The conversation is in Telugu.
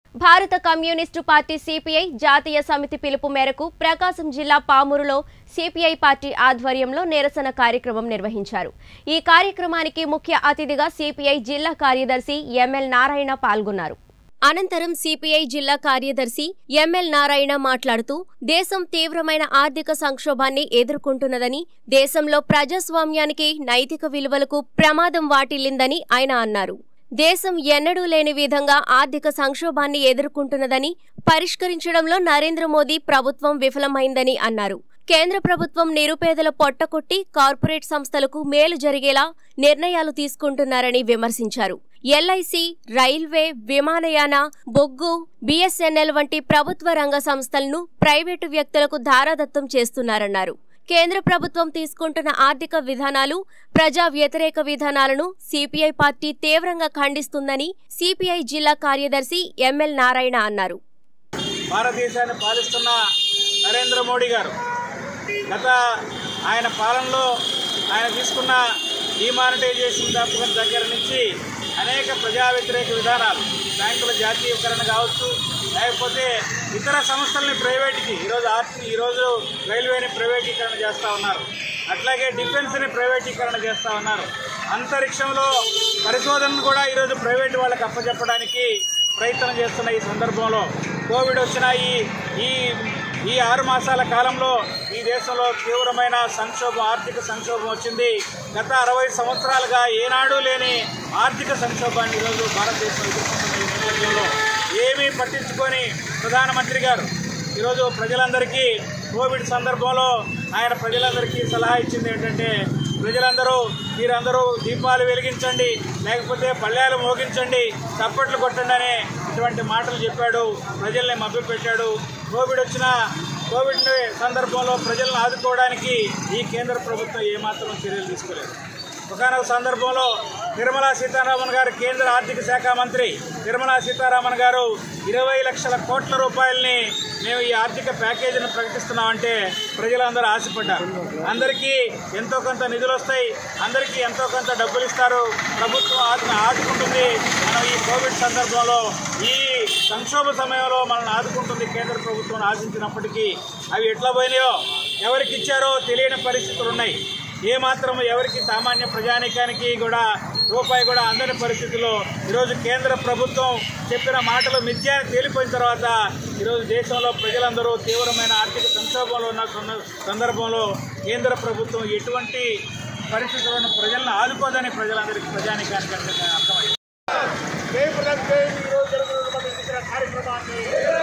భారత కమ్యూనిస్టు పార్టీ సిపిఐ జాతీయ సమితి పిలుపు మేరకు ప్రకాశం జిల్లా పామూరులో సిపిఐ పార్టీ ఆధ్వర్యంలో నిరసన కార్యక్రమం నిర్వహించారు ఈ కార్యక్రమానికి ముఖ్య అతిథిగా సిపిఐ జిల్లా కార్యదర్శి ఎంఎల్ నారాయణ పాల్గొన్నారు అనంతరం సిపిఐ జిల్లా కార్యదర్శి ఎంఎల్ నారాయణ మాట్లాడుతూ దేశం తీవ్రమైన ఆర్థిక సంక్షోభాన్ని ఎదుర్కొంటున్నదని దేశంలో ప్రజాస్వామ్యానికి నైతిక విలువలకు ప్రమాదం వాటిల్లిందని ఆయన అన్నారు దేశం ఎన్నడూ లేని విధంగా ఆర్థిక సంక్షోభాన్ని ఎదుర్కొంటున్నదని పరిష్కరించడంలో నరేంద్ర మోదీ ప్రభుత్వం విఫలమైందని అన్నారు కేంద్ర ప్రభుత్వం నిరుపేదల పొట్టకొట్టి కార్పొరేట్ సంస్థలకు మేలు జరిగేలా నిర్ణయాలు తీసుకుంటున్నారని విమర్శించారు ఎల్ఐసి రైల్వే విమానయాన బొగ్గు బిఎస్ఎన్ఎల్ వంటి ప్రభుత్వ రంగ సంస్థలను ప్రైవేటు వ్యక్తులకు ధారాదత్తం చేస్తున్నారన్నారు కేంద్ర ప్రభుత్వం తీసుకుంటున్న ఆర్థిక విధానాలు ప్రజా వ్యతిరేక విధానాలను సిపిఐ పార్టీ తీవ్రంగా ఖండిస్తుందని సిపిఐ జిల్లా కార్యదర్శి ఎంఎల్ నారాయణ అన్నారు భారతదేశాన్ని పాలిస్తున్న నరేంద్ర మోడీ గారు గత ఆయన పాలనలో ఆయన తీసుకున్న డిమానిటైజేషన్ తప్పుకున్న దగ్గర నుంచి అనేక ప్రజా వ్యతిరేక విధానాలు బ్యాంకుల జాతీయకరణ కావచ్చు లేకపోతే ఇతర సంస్థల్ని ప్రైవేట్కి ఈరోజు ఆర్టీ ఈరోజు రైల్వేని ప్రైవేటీకరణ చేస్తూ ఉన్నారు అట్లాగే డిఫెన్స్ని ప్రైవేటీకరణ చేస్తూ ఉన్నారు అంతరిక్షంలో పరిశోధనను కూడా ఈరోజు ప్రైవేట్ వాళ్ళకి అప్పచెప్పడానికి ప్రయత్నం చేస్తున్న ఈ సందర్భంలో కోవిడ్ వచ్చిన ఈ ఈ ఈ ఆరు మాసాల కాలంలో ఈ దేశంలో తీవ్రమైన సంక్షోభం ఆర్థిక సంక్షోభం వచ్చింది గత అరవై సంవత్సరాలుగా ఏనాడు లేని ఆర్థిక సంక్షోభాన్ని ఈరోజు భారతదేశం ఎదుర్కొంటున్న ఈ నేపథ్యంలో ఏమీ పట్టించుకొని ప్రధానమంత్రి గారు ఈరోజు ప్రజలందరికీ కోవిడ్ సందర్భంలో ఆయన ప్రజలందరికీ సలహా ఇచ్చింది ఏంటంటే ప్రజలందరూ మీరందరూ దీపాలు వెలిగించండి లేకపోతే పళ్ళాలు మోగించండి చప్పట్లు కొట్టండి అనే ఇటువంటి మాటలు చెప్పాడు ప్రజల్ని మభ్యపెట్టాడు కోవిడ్ వచ్చిన కోవిడ్ సందర్భంలో ప్రజలను ఆదుకోవడానికి ఈ కేంద్ర ప్రభుత్వం ఏమాత్రం చర్యలు తీసుకోలేదు ఒకనొక సందర్భంలో నిర్మలా సీతారామన్ గారు కేంద్ర ఆర్థిక శాఖ మంత్రి నిర్మలా సీతారామన్ గారు ఇరవై లక్షల కోట్ల రూపాయలని మేము ఈ ఆర్థిక ప్యాకేజీని ప్రకటిస్తున్నామంటే ప్రజలందరూ ఆశపడ్డారు అందరికీ ఎంతో కొంత నిధులు వస్తాయి అందరికీ ఎంతో కొంత డబ్బులు ఇస్తారు ప్రభుత్వం ఆదు ఆదుకుంటుంది మనం ఈ కోవిడ్ సందర్భంలో ఈ సంక్షోభ సమయంలో మనల్ని ఆదుకుంటుంది కేంద్ర ప్రభుత్వం ఆశించినప్పటికీ అవి ఎట్లా పోయినాయో ఎవరికి ఇచ్చారో తెలియని పరిస్థితులు ఉన్నాయి ఏ మాత్రం ఎవరికి సామాన్య ప్రజానికానికి కూడా రూపాయి కూడా అందని పరిస్థితుల్లో ఈరోజు కేంద్ర ప్రభుత్వం చెప్పిన మాటలు మిథ్యా తేలిపోయిన తర్వాత ఈరోజు దేశంలో ప్రజలందరూ తీవ్రమైన ఆర్థిక సంక్షోభంలో ఉన్న సంద- సందర్భంలో కేంద్ర ప్రభుత్వం ఎటువంటి పరిస్థితులను ప్రజలను ఆదుకోదని ప్రజలందరికీ ప్రజానికానికి అర్థమైంది రేపు రేపు ఈరోజు జరుగుతున్నటువంటి కార్యక్రమాన్ని